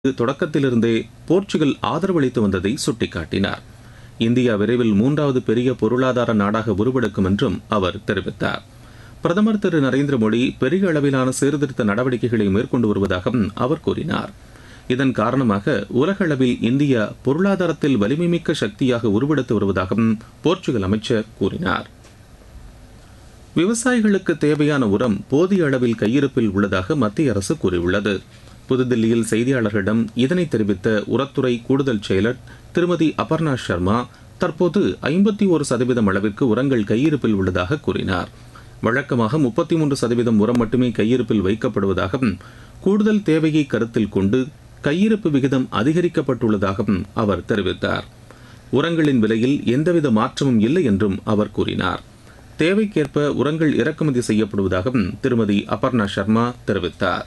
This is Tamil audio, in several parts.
தொடக்கத்திலிருந்தே போர்ச்சுகல் ஆதரவளித்து வந்ததை சுட்டிக்காட்டினார் இந்தியா விரைவில் மூன்றாவது பெரிய பொருளாதார நாடாக உருவெடுக்கும் என்றும் அவர் தெரிவித்தார் பிரதமர் திரு நரேந்திர மோடி பெரிய அளவிலான சீர்திருத்த நடவடிக்கைகளை மேற்கொண்டு வருவதாகவும் அவர் கூறினார் இதன் காரணமாக உலக அளவில் இந்தியா பொருளாதாரத்தில் வலிமைமிக்க சக்தியாக உருவெடுத்து வருவதாகவும் போர்ச்சுகல் அமைச்சர் கூறினார் விவசாயிகளுக்கு தேவையான உரம் போதிய அளவில் கையிருப்பில் உள்ளதாக மத்திய அரசு கூறியுள்ளது புதுதில்லியில் செய்தியாளர்களிடம் இதனை தெரிவித்த உரத்துறை கூடுதல் செயலர் திருமதி அபர்ணா சர்மா தற்போது ஐம்பத்தி ஒரு சதவீதம் அளவிற்கு உரங்கள் கையிருப்பில் உள்ளதாக கூறினார் வழக்கமாக முப்பத்தி மூன்று சதவீதம் உரம் மட்டுமே கையிருப்பில் வைக்கப்படுவதாகவும் கூடுதல் தேவையை கருத்தில் கொண்டு கையிருப்பு விகிதம் அதிகரிக்கப்பட்டுள்ளதாகவும் அவர் தெரிவித்தார் உரங்களின் விலையில் எந்தவித மாற்றமும் இல்லை என்றும் அவர் கூறினார் தேவைக்கேற்ப உரங்கள் இறக்குமதி செய்யப்படுவதாகவும் திருமதி அபர்ணா சர்மா தெரிவித்தார்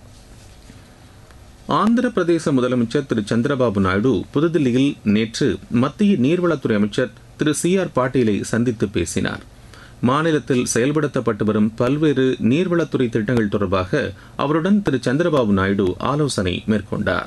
ஆந்திர பிரதேச முதலமைச்சர் திரு சந்திரபாபு நாயுடு புதுதில்லியில் நேற்று மத்திய நீர்வளத்துறை அமைச்சர் திரு சி ஆர் பாட்டீலை சந்தித்து பேசினார் மாநிலத்தில் செயல்படுத்தப்பட்டு வரும் பல்வேறு நீர்வளத்துறை திட்டங்கள் தொடர்பாக அவருடன் திரு சந்திரபாபு நாயுடு ஆலோசனை மேற்கொண்டார்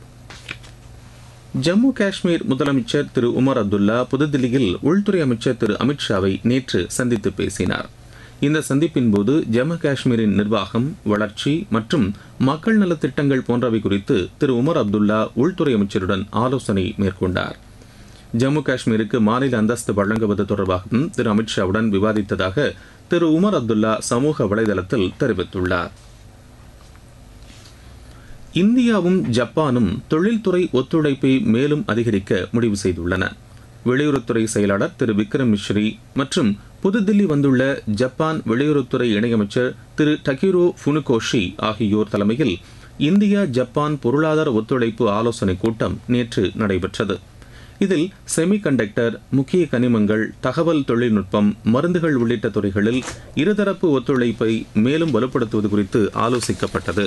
ஜம்மு காஷ்மீர் முதலமைச்சர் திரு உமர் அப்துல்லா புதுதில்லியில் உள்துறை அமைச்சர் திரு அமித்ஷாவை நேற்று சந்தித்து பேசினார் இந்த சந்திப்பின் போது ஜம்மு காஷ்மீரின் நிர்வாகம் வளர்ச்சி மற்றும் மக்கள் நலத் திட்டங்கள் போன்றவை குறித்து திரு உமர் அப்துல்லா உள்துறை அமைச்சருடன் ஆலோசனை மேற்கொண்டார் ஜம்மு காஷ்மீருக்கு மாநில அந்தஸ்து வழங்குவது தொடர்பாகவும் திரு அமித்ஷாவுடன் விவாதித்ததாக திரு உமர் அப்துல்லா சமூக வலைதளத்தில் தெரிவித்துள்ளார் இந்தியாவும் ஜப்பானும் தொழில்துறை ஒத்துழைப்பை மேலும் அதிகரிக்க முடிவு செய்துள்ளன வெளியுறவுத்துறை செயலாளர் திரு விக்ரம் மிஸ்ரி மற்றும் புதுதில்லி வந்துள்ள ஜப்பான் வெளியுறவுத்துறை இணையமைச்சர் திரு டகிரோ ஃபுனுகோஷி ஆகியோர் தலைமையில் இந்தியா ஜப்பான் பொருளாதார ஒத்துழைப்பு ஆலோசனைக் கூட்டம் நேற்று நடைபெற்றது இதில் செமி கண்டக்டர் முக்கிய கனிமங்கள் தகவல் தொழில்நுட்பம் மருந்துகள் உள்ளிட்ட துறைகளில் இருதரப்பு ஒத்துழைப்பை மேலும் வலுப்படுத்துவது குறித்து ஆலோசிக்கப்பட்டது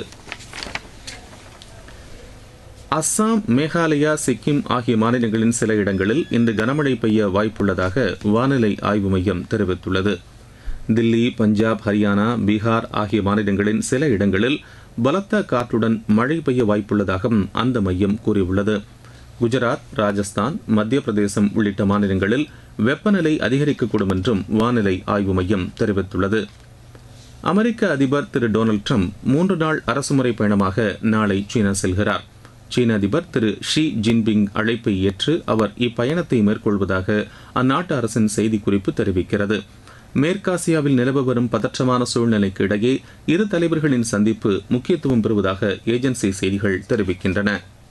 அஸ்ஸாம் மேகாலயா சிக்கிம் ஆகிய மாநிலங்களின் சில இடங்களில் இன்று கனமழை பெய்ய வாய்ப்புள்ளதாக வானிலை ஆய்வு மையம் தெரிவித்துள்ளது தில்லி பஞ்சாப் ஹரியானா பீகார் ஆகிய மாநிலங்களின் சில இடங்களில் பலத்த காற்றுடன் மழை பெய்ய வாய்ப்புள்ளதாகவும் அந்த மையம் கூறியுள்ளது குஜராத் ராஜஸ்தான் மத்திய பிரதேசம் உள்ளிட்ட மாநிலங்களில் வெப்பநிலை அதிகரிக்கக்கூடும் என்றும் வானிலை ஆய்வு மையம் தெரிவித்துள்ளது அமெரிக்க அதிபர் திரு டொனால்டு ட்ரம்ப் மூன்று நாள் அரசுமுறை பயணமாக நாளை சீனா செல்கிறார் சீன அதிபர் திரு ஷி ஜின்பிங் அழைப்பை ஏற்று அவர் இப்பயணத்தை மேற்கொள்வதாக அந்நாட்டு அரசின் செய்திக்குறிப்பு தெரிவிக்கிறது மேற்காசியாவில் நிலவ வரும் பதற்றமான சூழ்நிலைக்கு இடையே இரு தலைவர்களின் சந்திப்பு முக்கியத்துவம் பெறுவதாக ஏஜென்சி செய்திகள் தெரிவிக்கின்றன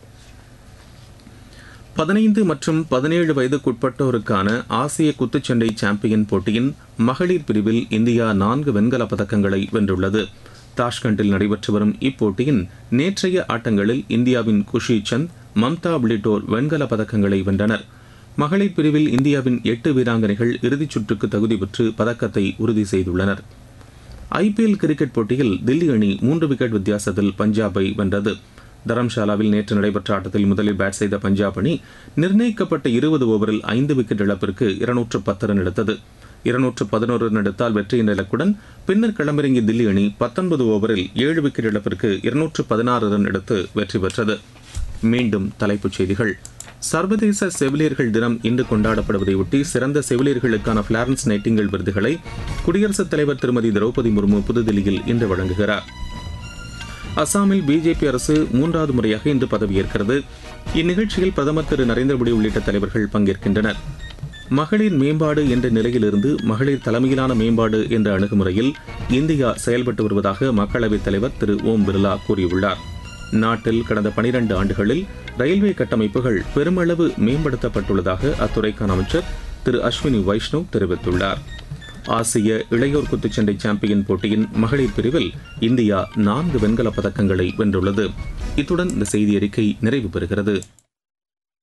பதினைந்து மற்றும் பதினேழு வயதுக்குட்பட்டோருக்கான ஆசிய குத்துச்சண்டை சாம்பியன் போட்டியின் மகளிர் பிரிவில் இந்தியா நான்கு வெண்கலப் பதக்கங்களை வென்றுள்ளது தாஷ்கண்டில் நடைபெற்று வரும் இப்போட்டியின் நேற்றைய ஆட்டங்களில் இந்தியாவின் குஷி சந்த் மம்தா உள்ளிட்டோர் வெண்கல பதக்கங்களை வென்றனர் மகளிர் பிரிவில் இந்தியாவின் எட்டு வீராங்கனைகள் இறுதிச் சுற்றுக்கு தகுதி பெற்று பதக்கத்தை உறுதி செய்துள்ளனர் ஐபிஎல் கிரிக்கெட் போட்டியில் தில்லி அணி மூன்று விக்கெட் வித்தியாசத்தில் பஞ்சாபை வென்றது தரம்ஷாலாவில் நேற்று நடைபெற்ற ஆட்டத்தில் முதலில் பேட் செய்த பஞ்சாப் அணி நிர்ணயிக்கப்பட்ட இருபது ஓவரில் ஐந்து விக்கெட் இழப்பிற்கு இருநூற்று பத்து ரன் எடுத்தது இருநூற்று பதினோரு ரன் எடுத்தால் வெற்றியின் இலக்குடன் பின்னர் களமிறங்கிய தில்லி அணி பத்தொன்பது ஓவரில் ஏழு விக்கெட் இழப்பிற்கு இருநூற்று பதினாறு ரன் எடுத்து வெற்றி பெற்றது மீண்டும் தலைப்புச் செய்திகள் சர்வதேச செவிலியர்கள் தினம் இன்று கொண்டாடப்படுவதையொட்டி சிறந்த செவிலியர்களுக்கான பிளாரன்ஸ் நைட்டிங்கல் விருதுகளை குடியரசுத் தலைவர் திருமதி திரௌபதி முர்மு புதுதில்லியில் இன்று வழங்குகிறார் அசாமில் பிஜேபி அரசு மூன்றாவது முறையாக இன்று பதவியேற்கிறது இந்நிகழ்ச்சியில் பிரதமர் திரு நரேந்திர மோடி உள்ளிட்ட தலைவர்கள் பங்கேற்கின்றனர் மகளிர் மேம்பாடு என்ற நிலையிலிருந்து மகளிர் தலைமையிலான மேம்பாடு என்ற அணுகுமுறையில் இந்தியா செயல்பட்டு வருவதாக மக்களவைத் தலைவர் திரு ஓம் பிர்லா கூறியுள்ளார் நாட்டில் கடந்த பனிரண்டு ஆண்டுகளில் ரயில்வே கட்டமைப்புகள் பெருமளவு மேம்படுத்தப்பட்டுள்ளதாக அத்துறைக்கான அமைச்சர் திரு அஸ்வினி வைஷ்ணவ் தெரிவித்துள்ளார் ஆசிய இளையோர் குத்துச்சண்டை சாம்பியன் போட்டியின் மகளிர் பிரிவில் இந்தியா நான்கு வெண்கலப் பதக்கங்களை வென்றுள்ளது இத்துடன் இந்த செய்தி அறிக்கை நிறைவு பெறுகிறது